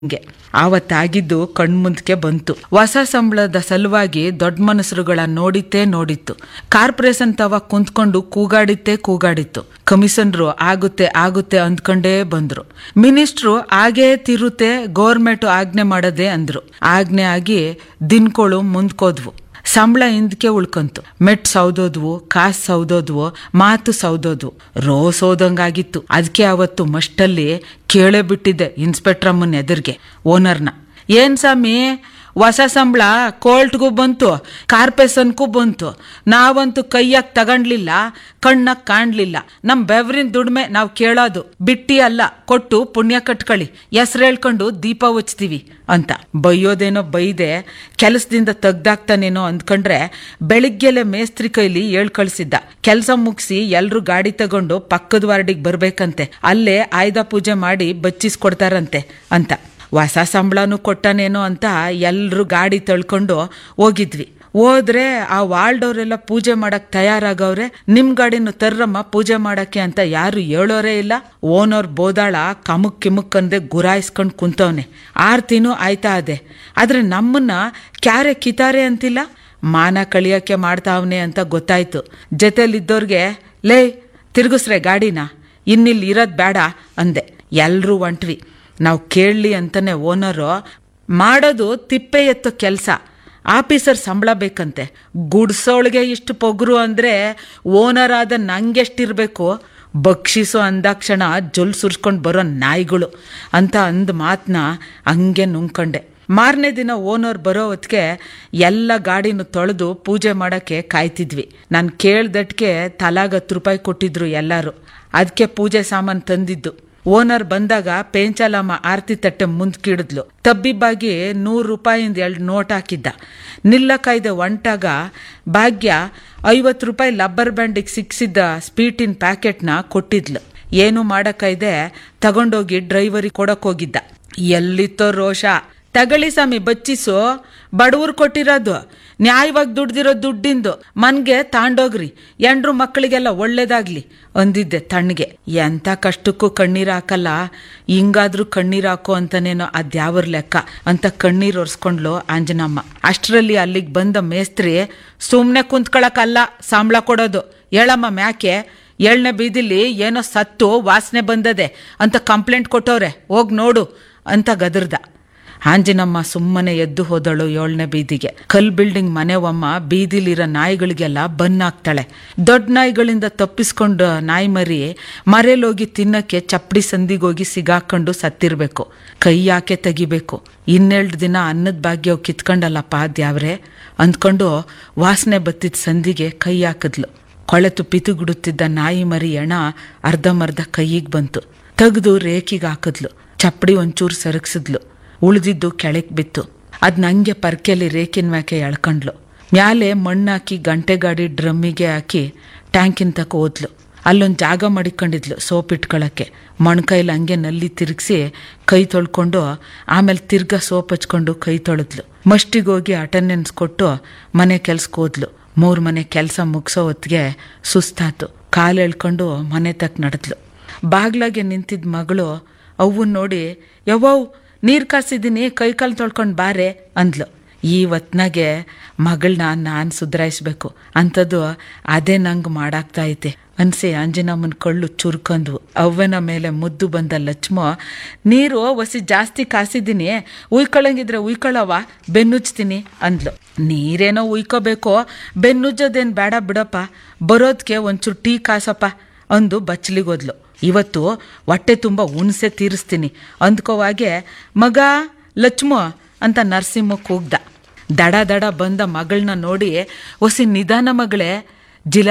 ಹಂಗೆ ಆವತ್ತಾಗಿದ್ದು ಕಣ್ಮುಂದಕ್ಕೆ ಬಂತು ಹೊಸ ಸಂಬಳದ ಸಲುವಾಗಿ ದೊಡ್ಡ ಮನಸ್ಸುಗಳ ನೋಡಿತ್ತೇ ನೋಡಿತ್ತು ಕಾರ್ಪೊರೇಷನ್ ತವ ಕುಂತ್ಕೊಂಡು ಕೂಗಾಡಿತ್ತೇ ಕೂಗಾಡಿತ್ತು ಕಮಿಷನ್ರು ಆಗುತ್ತೆ ಆಗುತ್ತೆ ಅಂದ್ಕೊಂಡೇ ಬಂದ್ರು ಮಿನಿಸ್ಟ್ರು ಆಗೇ ತಿರುತ್ತೆ ಗೋರ್ಮೆಂಟ್ ಆಜ್ಞೆ ಮಾಡದೆ ಅಂದ್ರು ಆಜ್ಞೆ ಆಗಿ ದಿನ್ಕೊಳು ಮುಂದ್ಕೋದ್ವು ಸಂಬಳ ಹಿಂದಕ್ಕೆ ಉಳ್ಕಂತು ಮೆಟ್ ಸೌದೋದ್ವು ಕಾಸ್ ಸೌದೋದ್ವು ಮಾತು ಸೌದೋದ್ವು ರೋಸ್ ಹೋದಂಗಾಗಿತ್ತು ಅದಕ್ಕೆ ಅವತ್ತು ಮಸ್ಟಲ್ಲಿ ಕೇಳೇ ಬಿಟ್ಟಿದ್ದೆ ಇನ್ಸ್ಪೆಕ್ಟರ್ ಅಮ್ಮನ ಎದುರಿಗೆ ಓನರ್ನ ಏನ್ ಸ್ವಾಮಿ ಹೊಸ ಸಂಬಳ ಕೋರ್ಟ್ಗೂ ಬಂತು ಕಾರ್ಪೊರೇಷನ್ಗೂ ಬಂತು ನಾವಂತೂ ಕೈಯಾಗ ತಗೊಂಡ್ಲಿಲ್ಲ ಕಣ್ಣಾಗ ಕಾಣ್ಲಿಲ್ಲ ನಮ್ ಬೆವರಿನ ದುಡ್ಮೆ ನಾವು ಕೇಳೋದು ಬಿಟ್ಟಿ ಅಲ್ಲ ಕೊಟ್ಟು ಪುಣ್ಯ ಕಟ್ಕೊಳ್ಳಿ ಹೆಸ್ರು ಹೇಳ್ಕೊಂಡು ದೀಪ ಹಚ್ತೀವಿ ಅಂತ ಬೈಯೋದೇನೋ ಬೈದೆ ಕೆಲಸದಿಂದ ತೆಗ್ದಾಕ್ತಾನೇನೋ ಅಂದ್ಕೊಂಡ್ರೆ ಬೆಳಿಗ್ಗೆಲೆ ಮೇಸ್ತ್ರಿ ಕೈಲಿ ಹೇಳ್ ಕಳ್ಸಿದ್ದ ಕೆಲಸ ಮುಗಿಸಿ ಎಲ್ರು ಗಾಡಿ ತಗೊಂಡು ಪಕ್ಕದ ವಾರ್ಡಿಗೆ ಬರ್ಬೇಕಂತೆ ಅಲ್ಲೇ ಆಯುಧ ಪೂಜೆ ಮಾಡಿ ಬಚ್ಚಿಸ್ಕೊಡ್ತಾರಂತೆ ಅಂತ ಹೊಸ ಸಂಬಳನೂ ಕೊಟ್ಟನೇನೋ ಅಂತ ಎಲ್ರು ಗಾಡಿ ತಳ್ಕೊಂಡು ಹೋಗಿದ್ವಿ ಹೋದ್ರೆ ಆ ವಾಲ್ಡವ್ರೆಲ್ಲ ಪೂಜೆ ಮಾಡಕ್ ತಯಾರಾಗವ್ರೆ ನಿಮ್ ಗಾಡಿನ ತರ್ರಮ್ಮ ಪೂಜೆ ಮಾಡಕ್ಕೆ ಅಂತ ಯಾರು ಹೇಳೋರೇ ಇಲ್ಲ ಓನರ್ ಬೋದಾಳ ಕಮುಕ್ ಕಿಮುಕ್ ಅಂದೆ ಗುರಾಯಿಸ್ಕೊಂಡ್ ಕುಂತವ್ನೆ ಆರ್ತಿನೂ ಆಯ್ತಾ ಅದೆ ಆದ್ರೆ ನಮ್ಮನ್ನ ಕ್ಯಾರೆ ಕಿತಾರೆ ಅಂತಿಲ್ಲ ಮಾನ ಕಳಿಯಕ್ಕೆ ಮಾಡ್ತಾವ್ನೆ ಅಂತ ಗೊತ್ತಾಯ್ತು ಜೊತೆಲಿದ್ದವ್ರಿಗೆ ಲೇ ತಿರ್ಗಿಸ್ರೆ ಗಾಡಿನ ಇನ್ನಿಲ್ಲಿ ಇರೋದ್ ಬೇಡ ಅಂದೆ ಎಲ್ರೂ ಹೊಂಟ್ವಿ ನಾವು ಕೇಳಲಿ ಅಂತಾನೆ ಓನರು ಮಾಡೋದು ತಿಪ್ಪೆ ಎತ್ತೋ ಕೆಲಸ ಆಫೀಸರ್ ಸಂಬಳ ಬೇಕಂತೆ ಗುಡ್ಸೋಳ್ಗೆ ಇಷ್ಟು ಪೊಗರು ಅಂದರೆ ಓನರ್ ಆದ ನಂಗೆಷ್ಟಿರಬೇಕು ಬಕ್ಷಿಸು ಅಂದಾಕ್ಷಣ ಜೊಲ್ ಸುರ್ಸ್ಕೊಂಡು ಬರೋ ನಾಯಿಗಳು ಅಂತ ಅಂದ ಮಾತನ್ನ ಹಂಗೆ ನುಂಗ್ಕೊಂಡೆ ಮಾರನೇ ದಿನ ಓನರ್ ಬರೋ ಹೊತ್ತಿಗೆ ಎಲ್ಲ ಗಾಡಿನ ತೊಳೆದು ಪೂಜೆ ಮಾಡೋಕ್ಕೆ ಕಾಯ್ತಿದ್ವಿ ನಾನು ಕೇಳ್ದಟ್ಗೆ ತಲಾಗ ಹತ್ತು ರೂಪಾಯಿ ಕೊಟ್ಟಿದ್ರು ಎಲ್ಲರೂ ಅದಕ್ಕೆ ಪೂಜೆ ಸಾಮಾನು ತಂದಿದ್ದು ಓನರ್ ಬಂದಾಗ ಪೇಂಚಾಲಮ್ಮ ಆರ್ತಿ ತಟ್ಟೆ ಮುಂದ್ಕಿಡಿದ್ಲು ತಬ್ಬಿಬ್ಬಾಗಿ ನೂರು ರೂಪಾಯಿಂದ ಎರಡು ನೋಟ್ ಹಾಕಿದ್ದ ನಿಲ್ಲ ಕಾಯ್ದೆ ಒಂಟಾಗ ಭಾಗ್ಯ ಐವತ್ತು ರೂಪಾಯಿ ಲಬ್ಬರ್ ಬ್ಯಾಂಡಿಗೆ ಸಿಕ್ಸಿದ್ದ ಸ್ಪೀಟಿನ ಪ್ಯಾಕೆಟ್ನ ಕೊಟ್ಟಿದ್ಲು ಏನು ಮಾಡಕ್ಕೈದೆ ತಗೊಂಡೋಗಿ ಡ್ರೈವರಿಗೆ ಕೊಡಕ್ಕೋಗಿದ್ದ ಎಲ್ಲಿತ್ತೋ ರೋಷ ತಗಳಿ ಸ್ವಾಮಿ ಬಚ್ಚಿಸು ಬಡವ್ರು ಕೊಟ್ಟಿರೋದು ನ್ಯಾಯವಾಗಿ ದುಡ್ದಿರೋ ದುಡ್ಡಿಂದು ಮನ್ಗೆ ತಾಂಡೋಗ್ರಿ ಎಂಡ್ರು ಮಕ್ಕಳಿಗೆಲ್ಲ ಒಳ್ಳೇದಾಗ್ಲಿ ಅಂದಿದ್ದೆ ತಣ್ಣಗೆ ಎಂಥ ಕಷ್ಟಕ್ಕೂ ಕಣ್ಣೀರು ಹಾಕಲ್ಲ ಹಿಂಗಾದ್ರೂ ಕಣ್ಣೀರು ಹಾಕೋ ಅಂತಾನೇನೋ ಅದ್ಯಾವ್ರ ಲೆಕ್ಕ ಅಂತ ಕಣ್ಣೀರು ಒರೆಸ್ಕೊಂಡ್ಲು ಅಂಜನಮ್ಮ ಅಷ್ಟರಲ್ಲಿ ಅಲ್ಲಿಗೆ ಬಂದ ಮೇಸ್ತ್ರಿ ಸುಮ್ಮನೆ ಕುಂತ್ಕೊಳಕ್ಕಲ್ಲ ಸಂಬಳ ಕೊಡೋದು ಹೇಳಮ್ಮ ಮ್ಯಾಕೆ ಏಳನೇ ಬೀದಿಲಿ ಏನೋ ಸತ್ತು ವಾಸನೆ ಬಂದದೆ ಅಂತ ಕಂಪ್ಲೇಂಟ್ ಕೊಟ್ಟವ್ರೆ ಹೋಗ್ ನೋಡು ಅಂತ ಗದರ್ದ ಆಂಜಿನಮ್ಮ ಸುಮ್ಮನೆ ಎದ್ದು ಹೋದಳು ಏಳನೇ ಬೀದಿಗೆ ಕಲ್ ಬಿಲ್ಡಿಂಗ್ ಮನೆವಮ್ಮ ಬೀದಿಲಿರೋ ನಾಯಿಗಳಿಗೆಲ್ಲ ಬನ್ನಾಕ್ತಾಳೆ ದೊಡ್ಡ ನಾಯಿಗಳಿಂದ ತಪ್ಪಿಸ್ಕೊಂಡು ನಾಯಿ ಮರಿ ಮರೇಲೋಗಿ ತಿನ್ನಕ್ಕೆ ಚಪ್ಪಡಿ ಸಂದಿಗೋಗಿ ಸಿಗಾಕೊಂಡು ಸತ್ತಿರ್ಬೇಕು ಕೈ ಯಾಕೆ ತೆಗಿಬೇಕು ಇನ್ನೆರಡು ದಿನ ಅನ್ನದ ಭಾಗ್ಯ ಕಿತ್ಕೊಂಡಲ್ಲಪ್ಪ ಅದ್ಯಾವ್ರೆ ಅಂದ್ಕೊಂಡು ವಾಸನೆ ಬತ್ತಿದ ಸಂದಿಗೆ ಕೈ ಹಾಕಿದ್ಲು ಕೊಳೆತು ಪಿತುಗುಡುತ್ತಿದ್ದ ನಾಯಿ ಮರಿ ಎಣ ಅರ್ಧಮರ್ಧ ಕೈಯಿಗೆ ಬಂತು ತೆಗೆದು ರೇಖಿಗೆ ಹಾಕಿದ್ಲು ಚಪ್ಪಡಿ ಒಂಚೂರು ಸರಗಿಸಿದ್ಲು ಉಳಿದಿದ್ದು ಕೆಳಕ್ ಬಿತ್ತು ಅದ್ ನಂಗೆ ಪರ್ಕೆಲಿ ರೇಖಿನ ಮ್ಯಾಕೆ ಎಳ್ಕೊಂಡ್ಲು ಮ್ಯಾಲೆ ಮಣ್ಣಾಕಿ ಗಂಟೆ ಗಾಡಿ ಡ್ರಮ್ಮಿಗೆ ಹಾಕಿ ಟ್ಯಾಂಕಿನ ತಕ ಹೋದ್ಲು ಅಲ್ಲೊಂದು ಜಾಗ ಮಾಡಿಕೊಂಡಿದ್ಲು ಸೋಪ್ ಇಟ್ಕೊಳಕ್ಕೆ ಮಣ್ಕೈಲಿ ಹಂಗೆ ನಲ್ಲಿ ತಿರುಗಿಸಿ ಕೈ ತೊಳ್ಕೊಂಡು ಆಮೇಲೆ ತಿರ್ಗಾ ಸೋಪ್ ಹಚ್ಕೊಂಡು ಕೈ ತೊಳೆದ್ಲು ಮಸ್ಟಿಗೋಗಿ ಅಟೆಂಡೆನ್ಸ್ ಕೊಟ್ಟು ಮನೆ ಕೆಲ್ಸಕ್ಕೆ ಹೋದ್ಲು ಮೂರು ಮನೆ ಕೆಲಸ ಮುಗಿಸೋ ಹೊತ್ತಿಗೆ ಸುಸ್ತಾತು ಕಾಲು ಎಳ್ಕೊಂಡು ಮನೆ ತಕ್ಕ ನಡೆದ್ಲು ಬಾಗ್ಲಾಗೆ ನಿಂತಿದ್ದ ಮಗಳು ಅವ್ವನ್ ನೋಡಿ ಯವ್ವವ್ ನೀರು ಕಾಸಿದ್ದೀನಿ ಕೈ ಕಾಲು ತೊಳ್ಕೊಂಡು ಬಾರೆ ಅಂದ್ಲು ಈ ಹೊತ್ನಾಗೆ ಮಗಳನ್ನ ನಾನು ಸುಧಾರಿಸ್ಬೇಕು ಅಂಥದ್ದು ಅದೇ ನಂಗೆ ಮಾಡಾಕ್ತಾ ಐತೆ ಅನ್ಸಿ ಅಂಜನಮ್ಮನ ಕಳ್ಳು ಚುರ್ಕೊಂಡ್ವು ಅವ್ವನ ಮೇಲೆ ಮುದ್ದು ಬಂದ ಲಕ್ಷ್ಮ ನೀರು ಒಸಿ ಜಾಸ್ತಿ ಕಾಸಿದ್ದೀನಿ ಉಯ್ಕೊಳ್ಳಂಗಿದ್ರೆ ಉಯ್ಕೊಳ್ಳವ ಬೆನ್ನುಜ್ತೀನಿ ಅಂದ್ಲು ನೀರೇನೋ ಉಯ್ಕೋಬೇಕು ಬೆನ್ನುಜ್ಜೋದೇನು ಬೇಡ ಬಿಡಪ್ಪ ಬರೋದಕ್ಕೆ ಒಂಚೂರು ಟೀ ಕಾಸಪ್ಪ ಅಂದು ಬಚ್ಚಲಿಗೋದ್ಲು ಇವತ್ತು ಹೊಟ್ಟೆ ತುಂಬ ಹುಣಸೆ ತೀರಿಸ್ತೀನಿ ಅಂದ್ಕೋವಾಗೆ ಮಗ ಲಕ್ಷ್ಮ ಅಂತ ನರಸಿಂಹ ಕೂಗ್ದ ದಡ ದಡ ಬಂದ ಮಗಳನ್ನ ನೋಡಿ ಒಸಿ ನಿಧಾನ ಮಗಳೇ ಜಿಲ